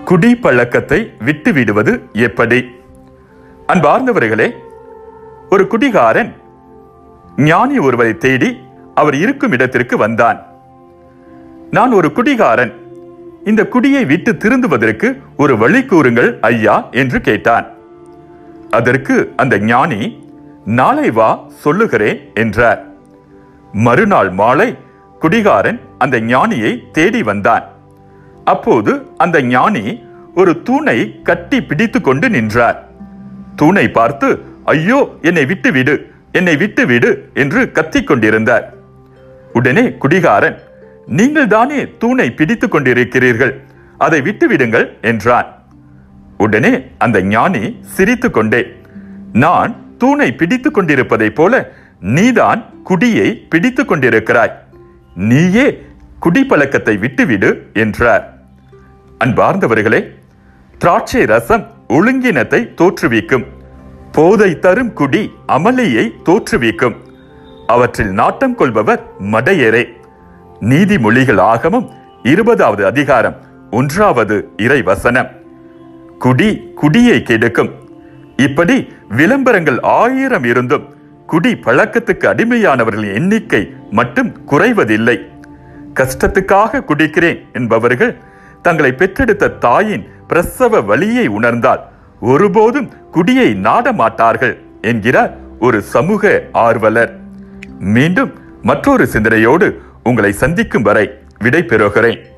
குடி பழக்கத்தை விட்டு விடுவது எப்படி அன்பார்ந்தவர்களே ஒரு குடிகாரன் ஞானி ஒருவரை தேடி அவர் இருக்கும் இடத்திற்கு வந்தான் நான் ஒரு குடிகாரன் இந்த குடியை விட்டு திருந்துவதற்கு ஒரு வழி கூறுங்கள் ஐயா என்று கேட்டான் அதற்கு அந்த ஞானி நாளை வா சொல்லுகிறேன் என்றார் மறுநாள் மாலை குடிகாரன் அந்த ஞானியை தேடி வந்தான் அப்போது அந்த ஞானி ஒரு தூணை கட்டி பிடித்துக் கொண்டு நின்றார் தூணை பார்த்து ஐயோ என்னை விட்டு விடு என்னை விட்டு விடு என்று கத்திக் கொண்டிருந்தார் உடனே குடிகாரன் நீங்கள் தானே தூணை பிடித்துக் கொண்டிருக்கிறீர்கள் அதை விட்டு விடுங்கள் என்றான் உடனே அந்த ஞானி சிரித்துக் கொண்டே நான் தூணை பிடித்துக் கொண்டிருப்பதைப் போல நீதான் குடியை பிடித்துக் கொண்டிருக்கிறாய் நீயே குடிப்பழக்கத்தை விட்டுவிடு என்றார் அன்பார்ந்தவர்களே திராட்சை ரசம் ஒழுங்கினத்தை தோற்றுவிக்கும் போதை தரும் குடி அமளியை தோற்றுவிக்கும் அவற்றில் நாட்டம் கொள்பவர் மடையரே நீதிமொழிகள் ஆகமம் இருபதாவது அதிகாரம் ஒன்றாவது இறை வசனம் குடி குடியை கெடுக்கும் இப்படி விளம்பரங்கள் ஆயிரம் இருந்தும் குடி பழக்கத்துக்கு அடிமையானவர்களின் எண்ணிக்கை மட்டும் குறைவதில்லை கஷ்டத்துக்காக குடிக்கிறேன் என்பவர்கள் தங்களை பெற்றெடுத்த தாயின் பிரசவ வலியை உணர்ந்தால் ஒருபோதும் குடியை நாட மாட்டார்கள் என்கிறார் ஒரு சமூக ஆர்வலர் மீண்டும் மற்றொரு சிந்தனையோடு உங்களை சந்திக்கும் வரை விடை பெறுகிறேன்